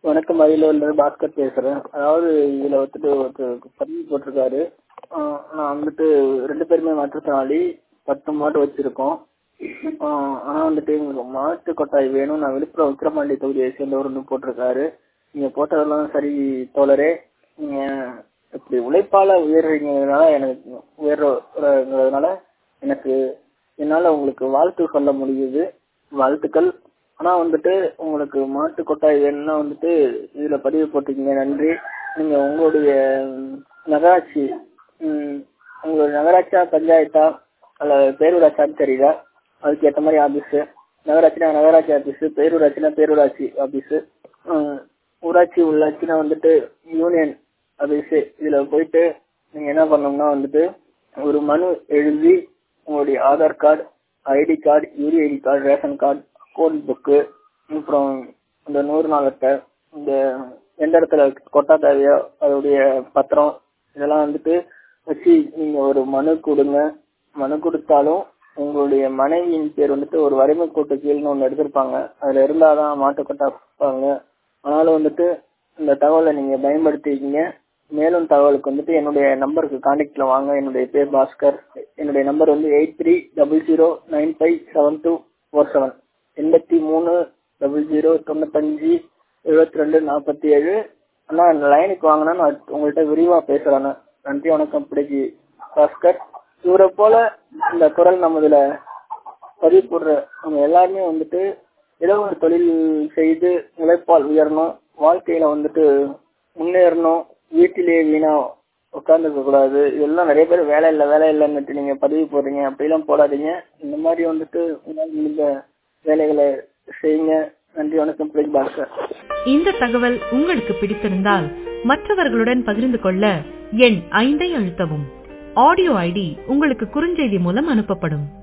வணக்கம் அரியலூர்ல பாஸ்கர் பேசுறேன் அதாவது இதுல வந்துட்டு ஒருத்தர் பதிவு போட்டிருக்காரு ஆஹ் நான் வந்துட்டு ரெண்டு பேருமே மாற்றுத்திறனாளி பத்து மாடு வச்சிருக்கோம் ஆஹ் ஆனா வந்துட்டு எங்களுக்கு மாட்டு கொட்டாய் வேணும் நான் விழுப்புரம் விக்கிரமாண்டி தொகுதியை சேர்ந்தவர்னு போட்டிருக்காரு நீங்க போட்டதெல்லாம் சரி தோழரே நீங்க இப்படி உழைப்பால உயர்றீங்கனால எனக்கு உயர்றதுனால எனக்கு என்னால உங்களுக்கு வாழ்த்து சொல்ல முடியுது வாழ்த்துக்கள் ஆனா வந்துட்டு உங்களுக்கு மாட்டு கொட்டாய் வேணும்னா வந்துட்டு இதுல பதிவு போட்டிருக்கீங்க நன்றி நீங்க உங்களுடைய நகராட்சி ம், உங்களுடைய நகராட்சியா பஞ்சாயத்தா அல்ல பேரூராட்சியான்னு தெரியல அதுக்கு ஏற்ற மாதிரி ஆபீஸ் நகராட்சினா நகராட்சி ஆபீஸ் பேரூராட்சினா பேரூராட்சி ஆபீஸ் ஊராட்சி உள்ளாட்சினா வந்துட்டு யூனியன் ஆபீஸ் இதுல போயிட்டு நீங்க என்ன பண்ணணும்னா வந்துட்டு ஒரு மனு எழுதி உங்களுடைய ஆதார் கார்டு ஐடி கார்டு யூரி ID card ration card account book அப்புறம் இந்த நூறு நாள் அட்டை இந்த எந்த இடத்துல கொட்டா தேவையோ அதோடைய பத்திரம் இதெல்லாம் வந்துட்டு வச்சு நீங்க ஒரு மனு கொடுங்க மனு கொடுத்தாலும் உங்களுடைய மனைவியின் பேர் வந்துட்டு ஒரு வறுமை கோட்டு கீழ்னு ஒன்று எடுத்திருப்பாங்க அதுல இருந்தாதான் மாட்டு கொட்டா கொடுப்பாங்க ஆனாலும் வந்துட்டு இந்த தகவலை நீங்க பயன்படுத்திக்கிங்க மேலும் தகவலுக்கு வந்துட்டு என்னுடைய நம்பருக்கு கான்டாக்ட்ல வாங்க என்னுடைய பேர் பாஸ்கர் என்னுடைய நம்பர் வந்து eight three double zero nine five seven two four seven எண்பத்தி மூணு டபுள் ஜீரோ தொண்ணூத்தஞ்சு எழுபத்தி ரெண்டு நாற்பத்தி ஏழு அண்ணா இந்த லைனுக்கு வாங்கினா நான் உங்கள்கிட்ட விரிவா பேசுறேன் நன்றி வணக்கம் பிடிச்சி பாஸ்கர் இவரை போல இந்த குரல் நமதுல பதிவு போடுற நம்ம எல்லாருமே வந்துட்டு ஏதோ ஒரு தொழில் செய்து உழைப்பால் உயரணும் வாழ்க்கையில வந்துட்டு முன்னேறணும் வீட்டிலேயே வீணா உட்கார்ந்துருக்க கூடாது இதெல்லாம் நிறைய பேர் வேலை இல்லை வேலை இல்லைன்னுட்டு நீங்க பதிவு போடுறீங்க அப்படிலாம் போடாதீங்க இந்த மாதிரி வந்துட்டு உங்களால் முடிஞ்ச வேலைகளை செய்யுங்க நன்றி வணக்கம் பிரிஜ் பாஸ்கர் இந்த தகவல் உங்களுக்கு பிடித்திருந்தால் மற்றவர்களுடன் பகிர்ந்து கொள்ள எண் ஐந்தை அழுத்தவும் ஆடியோ ஐடி உங்களுக்கு குறுஞ்செய்தி மூலம் அனுப்பப்படும்